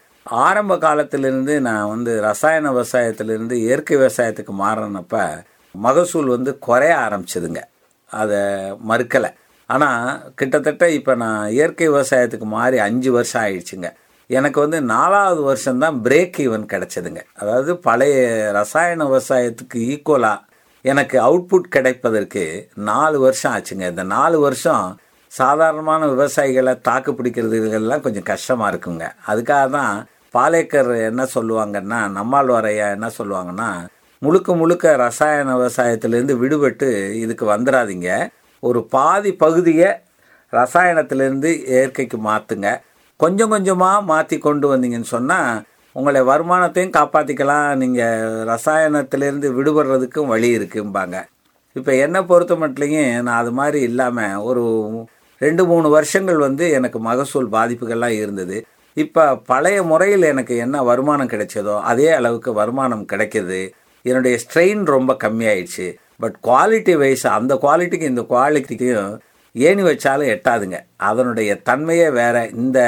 ஆரம்ப காலத்திலிருந்து நான் வந்து ரசாயன விவசாயத்திலிருந்து இயற்கை விவசாயத்துக்கு மாறினப்ப மகசூல் வந்து குறைய ஆரம்பிச்சதுங்க அதை மறுக்கலை ஆனால் கிட்டத்தட்ட இப்போ நான் இயற்கை விவசாயத்துக்கு மாறி அஞ்சு வருஷம் ஆயிடுச்சுங்க எனக்கு வந்து நாலாவது வருஷம்தான் பிரேக் ஈவன் கிடைச்சதுங்க அதாவது பழைய ரசாயன விவசாயத்துக்கு ஈக்குவலாக எனக்கு அவுட்புட் கிடைப்பதற்கு நாலு வருஷம் ஆச்சுங்க இந்த நாலு வருஷம் சாதாரணமான விவசாயிகளை தாக்கு பிடிக்கிறதுகள்லாம் கொஞ்சம் கஷ்டமாக இருக்குங்க அதுக்காக தான் பாலேக்கர் என்ன சொல்லுவாங்கன்னா நம்மாழ்வார் ஐயா என்ன சொல்லுவாங்கன்னா முழுக்க முழுக்க ரசாயன விவசாயத்திலேருந்து விடுபட்டு இதுக்கு வந்துடாதீங்க ஒரு பாதி பகுதியை ரசாயனத்திலேருந்து இயற்கைக்கு மாற்றுங்க கொஞ்சம் கொஞ்சமாக மாற்றி கொண்டு வந்தீங்கன்னு சொன்னால் உங்களை வருமானத்தையும் காப்பாற்றிக்கலாம் நீங்கள் ரசாயனத்திலேருந்து விடுபடுறதுக்கும் வழி இருக்கும்பாங்க இப்போ என்னை பொறுத்த மட்டும் நான் அது மாதிரி இல்லாமல் ஒரு ரெண்டு மூணு வருஷங்கள் வந்து எனக்கு மகசூல் பாதிப்புகள்லாம் இருந்தது இப்போ பழைய முறையில் எனக்கு என்ன வருமானம் கிடைச்சதோ அதே அளவுக்கு வருமானம் கிடைக்கிது என்னுடைய ஸ்ட்ரெயின் ரொம்ப கம்மியாயிடுச்சு பட் குவாலிட்டி வைஸ் அந்த குவாலிட்டிக்கு இந்த குவாலிட்டிக்கும் ஏணி வச்சாலும் எட்டாதுங்க அதனுடைய தன்மையே வேற இந்த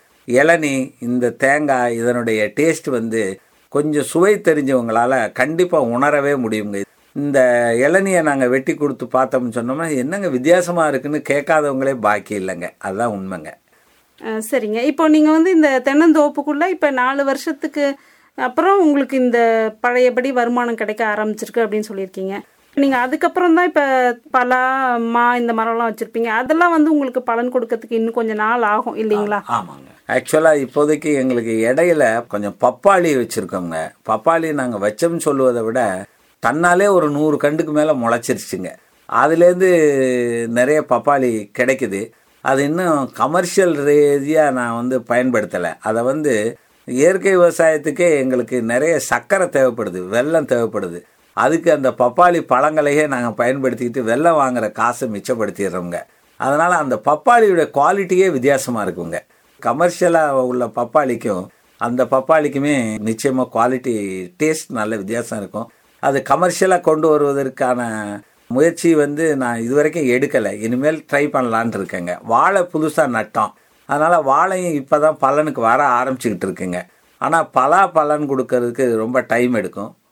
இளநி இந்த தேங்காய் இதனுடைய டேஸ்ட் வந்து கொஞ்சம் சுவை தெரிஞ்சவங்களால கண்டிப்பாக உணரவே முடியுங்க இந்த இளநியை நாங்கள் வெட்டி கொடுத்து பார்த்தோம்னு சொன்னோம்னா என்னங்க வித்தியாசமாக இருக்குன்னு கேட்காதவங்களே பாக்கி இல்லைங்க அதுதான் உண்மைங்க அஹ் சரிங்க இப்போ நீங்கள் வந்து இந்த தென்னந்தோப்புக்குள்ளே இப்போ நாலு வருஷத்துக்கு அப்புறம் உங்களுக்கு இந்த பழையபடி வருமானம் கிடைக்க ஆரம்பிச்சிருக்கு அப்படின்னு சொல்லியிருக்கீங்க நீங்கள் அதுக்கப்புறம் தான் இப்போ பலா மா இந்த மரம்லாம் வச்சுருப்பீங்க அதெல்லாம் வந்து உங்களுக்கு பலன் கொடுக்கறதுக்கு இன்னும் கொஞ்சம் நாள் ஆகும் இல்லைங்களா ஆமாங்க ஆக்சுவலாக இப்போதைக்கு எங்களுக்கு இடையில கொஞ்சம் பப்பாளி வச்சுருக்கோங்க பப்பாளி நாங்கள் வச்சோம்னு சொல்லுவதை விட தன்னாலே ஒரு நூறு கண்டுக்கு மேலே முளைச்சிருச்சுங்க அதுலேருந்து நிறைய பப்பாளி கிடைக்குது அது இன்னும் கமர்ஷியல் ரீதியாக நான் வந்து பயன்படுத்தலை அதை வந்து இயற்கை விவசாயத்துக்கே எங்களுக்கு நிறைய சர்க்கரை தேவைப்படுது வெல்லம் தேவைப்படுது அதுக்கு அந்த பப்பாளி பழங்களையே நாங்கள் பயன்படுத்திக்கிட்டு வெல்லம் வாங்குற காசை மிச்சப்படுத்திடுறோங்க அதனால் அந்த பப்பாளியோட குவாலிட்டியே வித்தியாசமாக இருக்குங்க கமர்ஷியலாக உள்ள பப்பாளிக்கும் அந்த பப்பாளிக்குமே நிச்சயமாக குவாலிட்டி டேஸ்ட் நல்ல வித்தியாசம் இருக்கும் அது கமர்ஷியலாக கொண்டு வருவதற்கான முயற்சி வந்து நான் இது வரைக்கும் எடுக்கலை இனிமேல் ட்ரை பண்ணலான் இருக்கேங்க வாழை புதுசாக நட்டோம் அதனால் வாழையும் இப்போ தான் பலனுக்கு வர ஆரம்பிச்சுக்கிட்டு இருக்குங்க ஆனால் பலா பலன் கொடுக்கறதுக்கு ரொம்ப டைம் எடுக்கும்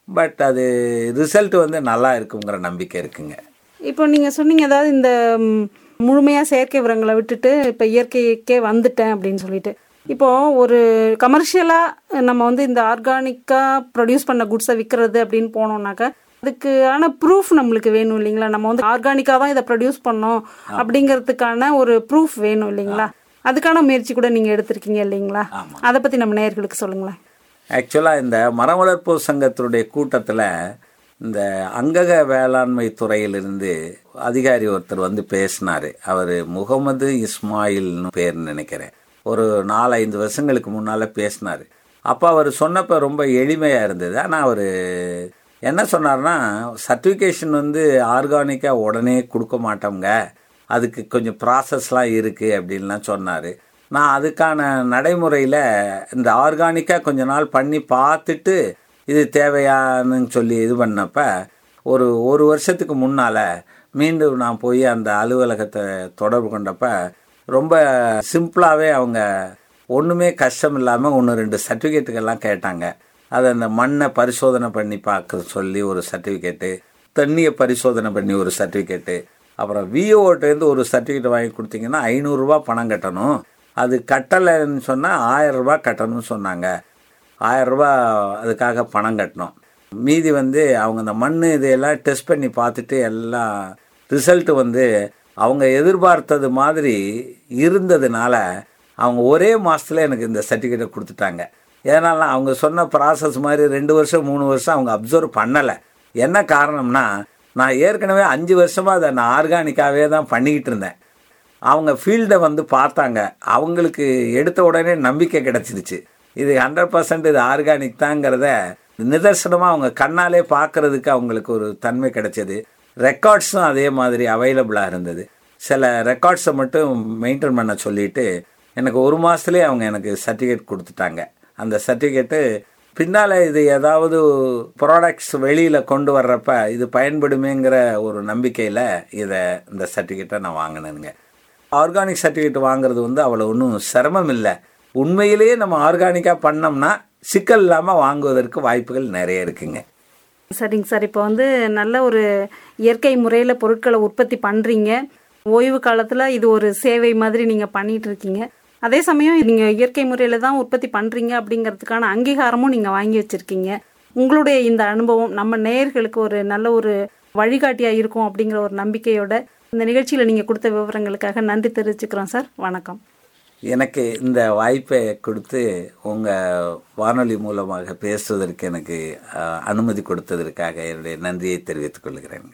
பட் அது ரிசல்ட் வந்து நல்லா இருக்குங்கிற நம்பிக்கை இருக்குங்க இப்போ நீங்கள் சொன்னீங்க அதாவது இந்த ம், முழுமையா செயற்கை உரங்களை விட்டுட்டு இப்போ இயற்கைக்கே வந்துட்டேன் அப்படின்னு சொல்லிட்டு இப்போ ஒரு கமர்ஷியலாக நம்ம வந்து இந்த ஆர்கானிக்காக ப்ரொடியூஸ் பண்ண குட்ஸை விற்கிறது அப்படின்னு போனோம்னாக்கா அதுக்கான ப்ரூஃப் நம்மளுக்கு வேணும் இல்லைங்களா நம்ம வந்து ஆர்கானிக்காக தான் இதை ப்ரொடியூஸ் பண்ணோம் அப்படிங்கிறதுக்கான ஒரு ப்ரூஃப் வேணும் இல்லைங்களா அதுக்கான முயற்சி கூட நீங்கள் எடுத்திருக்கீங்க இல்லைங்களா அதை பற்றி நம்ம நேயர்களுக்கு சொல்லுங்களேன் ஆக்சுவலாக இந்த மரம் வளர்ப்பு சங்கத்தினுடைய கூட்டத்தில் இந்த அங்கக வேளாண்மை துறையிலிருந்து அதிகாரி ஒருத்தர் வந்து பேசினார் அவர் முகமது இஸ்மாயில்னு பேர் நினைக்கிறேன் ஒரு நாலஞ்சு வருஷங்களுக்கு முன்னால் பேசினார் அப்போ அவர் சொன்னப்போ ரொம்ப எளிமையாக இருந்தது ஆனால் அவர் என்ன சொன்னார்னா சர்டிஃபிகேஷன் வந்து ஆர்கானிக்காக உடனே கொடுக்க மாட்டோங்க அதுக்கு கொஞ்சம் ப்ராசஸ்லாம் இருக்குது அப்படின்லாம் சொன்னார் நான் அதுக்கான நடைமுறையில் இந்த ஆர்கானிக்காக கொஞ்ச நாள் பண்ணி பார்த்துட்டு இது தேவையான்னு சொல்லி இது பண்ணப்ப ஒரு ஒரு வருஷத்துக்கு முன்னால் மீண்டும் நான் போய் அந்த அலுவலகத்தை தொடர்பு கொண்டப்ப ரொம்ப சிம்பிளாகவே அவங்க ஒன்றுமே கஷ்டம் இல்லாமல் ஒன்று ரெண்டு சர்டிஃபிகேட்டுகள்லாம் கேட்டாங்க அதை அந்த மண்ணை பரிசோதனை பண்ணி பார்க்க சொல்லி ஒரு சர்டிஃபிகேட்டு தண்ணியை பரிசோதனை பண்ணி ஒரு சர்டிஃபிகேட்டு அப்புறம் விஓட்டேருந்து ஒரு சர்டிஃபிகேட் வாங்கி கொடுத்தீங்கன்னா ஐநூறுரூவா பணம் கட்டணும் அது கட்டலைன்னு சொன்னால் ஆயிரம் ரூபாய் கட்டணும்னு சொன்னாங்க ஆயிரம் ரூபாய் அதுக்காக பணம் கட்டணும் மீதி வந்து அவங்க அந்த மண் இதையெல்லாம் டெஸ்ட் பண்ணி பார்த்துட்டு எல்லாம் ரிசல்ட் வந்து அவங்க எதிர்பார்த்தது மாதிரி இருந்ததுனால அவங்க ஒரே மாதத்துல எனக்கு இந்த சர்டிஃபிகேட்டை கொடுத்துட்டாங்க ஏன்னால அவங்க சொன்ன ப்ராசஸ் மாதிரி ரெண்டு வருஷம் மூணு வருஷம் அவங்க அப்சர்வ் பண்ணலை என்ன காரணம்னா நான் ஏற்கனவே அஞ்சு வருஷமாக அதை நான் ஆர்கானிக்காகவே தான் பண்ணிக்கிட்டு இருந்தேன் அவங்க ஃபீல்டை வந்து பார்த்தாங்க அவங்களுக்கு எடுத்த உடனே நம்பிக்கை கிடைச்சிருச்சு இது ஹண்ட்ரட் பர்சன்ட் இது ஆர்கானிக் தாங்கிறத நிதர்சனமாக அவங்க கண்ணாலே பார்க்கறதுக்கு அவங்களுக்கு ஒரு தன்மை கிடைச்சது ரெக்கார்ட்ஸும் அதே மாதிரி அவைலபிளாக இருந்தது சில ரெக்கார்ட்ஸை மட்டும் மெயின்டைன் பண்ண சொல்லிட்டு எனக்கு ஒரு மாதத்துலேயே அவங்க எனக்கு சர்டிஃபிகேட் கொடுத்துட்டாங்க அந்த சர்டிஃபிகேட்டு பின்னால் இது ஏதாவது ப்ராடக்ட்ஸ் வெளியில் கொண்டு வர்றப்ப இது பயன்படுமேங்கிற ஒரு நம்பிக்கையில் இதை இந்த சர்டிஃபிகேட்டை நான் வாங்கினேனுங்க ஆர்கானிக் சர்டிஃபிகேட் வாங்குறது வந்து அவ்வளோ ஒன்றும் சிரமம் இல்லை உண்மையிலேயே நம்ம ஆர்கானிக்காக பண்ணோம்னா சிக்கல் இல்லாமல் வாங்குவதற்கு வாய்ப்புகள் நிறைய இருக்குங்க சரிங்க சார் இப்போ வந்து நல்ல ஒரு இயற்கை முறையில் பொருட்களை உற்பத்தி பண்ணுறீங்க ஓய்வு காலத்தில் இது ஒரு சேவை மாதிரி நீங்கள் பண்ணிட்டு இருக்கீங்க அதே சமயம் நீங்கள் இயற்கை முறையில் தான் உற்பத்தி பண்ணுறீங்க அப்படிங்கிறதுக்கான அங்கீகாரமும் நீங்கள் வாங்கி வச்சுருக்கீங்க உங்களுடைய இந்த அனுபவம் நம்ம நேயர்களுக்கு ஒரு நல்ல ஒரு வழிகாட்டியாக இருக்கும் அப்படிங்கிற ஒரு நம்பிக்கையோட இந்த நிகழ்ச்சியில் நீங்கள் கொடுத்த விவரங்களுக்காக நன்றி தெரிவிச்சுக்கிறோம் சார் வணக்கம் எனக்கு இந்த வாய்ப்பை கொடுத்து உங்கள் வானொலி மூலமாக பேசுவதற்கு எனக்கு அஹ், அனுமதி கொடுத்ததற்காக என்னுடைய நன்றியை தெரிவித்துக் கொள்கிறேன்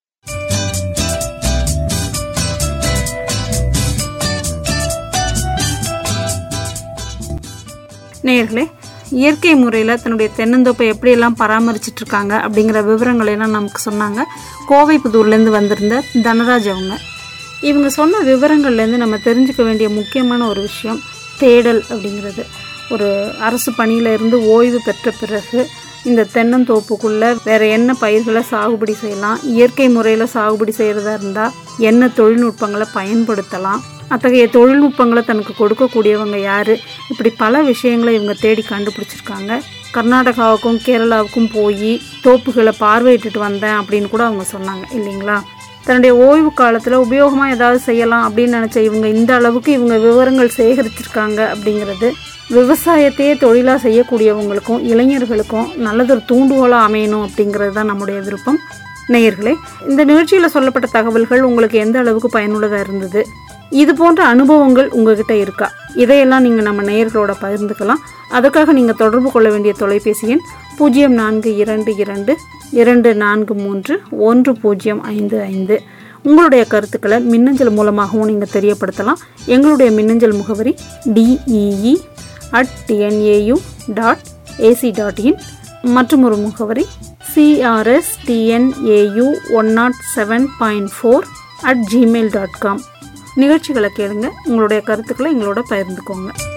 நேயர்களே இயற்கை முறையில் தன்னுடைய தென்னந்தோப்பை எப்படியெல்லாம் பராமரிச்சிட்டு இருக்காங்க அப்படிங்கிற விவரங்களை எல்லாம் நமக்கு சொன்னாங்க கோவை புதூர்லேருந்து வந்திருந்த தனராஜ் அவங்க இவங்க சொன்ன விவரங்கள்லேருந்து நம்ம தெரிஞ்சுக்க வேண்டிய முக்கியமான ஒரு விஷயம் தேடல் அப்படிங்கிறது ஒரு அரசு பணியில இருந்து ஓய்வு பெற்ற பிறகு இந்த தென்னந்தோப்புக்குள்ளே வேற என்ன பயிர்களை சாகுபடி செய்யலாம் இயற்கை முறையில் சாகுபடி செய்கிறதா இருந்தால் என்ன தொழில்நுட்பங்களை பயன்படுத்தலாம் அத்தகைய தொழில்நுட்பங்களை தனக்கு கொடுக்கக்கூடியவங்க யார் இப்படி பல விஷயங்களை இவங்க தேடி கண்டுபிடிச்சிருக்காங்க கர்நாடகாவுக்கும் கேரளாவுக்கும் போய் தோப்புகளை பார்வையிட்டுட்டு வந்தேன் அப்படின்னு கூட அவங்க சொன்னாங்க இல்லைங்களா தன்னுடைய ஓய்வு காலத்தில் உபயோகமாக ஏதாவது செய்யலாம் அப்படின்னு நினச்ச இவங்க இந்த அளவுக்கு இவங்க விவரங்கள் சேகரிச்சிருக்காங்க அப்படிங்கிறது விவசாயத்தையே தொழிலாக செய்யக்கூடியவங்களுக்கும் இளைஞர்களுக்கும் நல்லதொரு தூண்டுகோலாக அமையணும் அப்படிங்கிறது தான் நம்முடைய விருப்பம் நேயர்களே இந்த நிகழ்ச்சியில் சொல்லப்பட்ட தகவல்கள் உங்களுக்கு எந்த அளவுக்கு பயனுள்ளதாக இருந்தது இது போன்ற அனுபவங்கள் உங்ககிட்ட இருக்கா இதையெல்லாம் நீங்கள் நம்ம நேயர்களோட பகிர்ந்துக்கலாம் அதற்காக நீங்கள் தொடர்பு கொள்ள வேண்டிய தொலைபேசி எண் பூஜ்ஜியம் நான்கு இரண்டு இரண்டு இரண்டு நான்கு மூன்று ஒன்று பூஜ்ஜியம் ஐந்து ஐந்து உங்களுடைய கருத்துக்களை மின்னஞ்சல் மூலமாகவும் நீங்கள் தெரியப்படுத்தலாம் எங்களுடைய மின்னஞ்சல் முகவரி T E E at T N A U dot A C dot in மற்றும் ஒரு முகவரி C R S T N A U one nought seven point four at Gmail dot com நிகழ்ச்சிகளை கேளுங்க உங்களுடைய கருத்துக்களை எங்களோட பகிர்ந்துக்கோங்க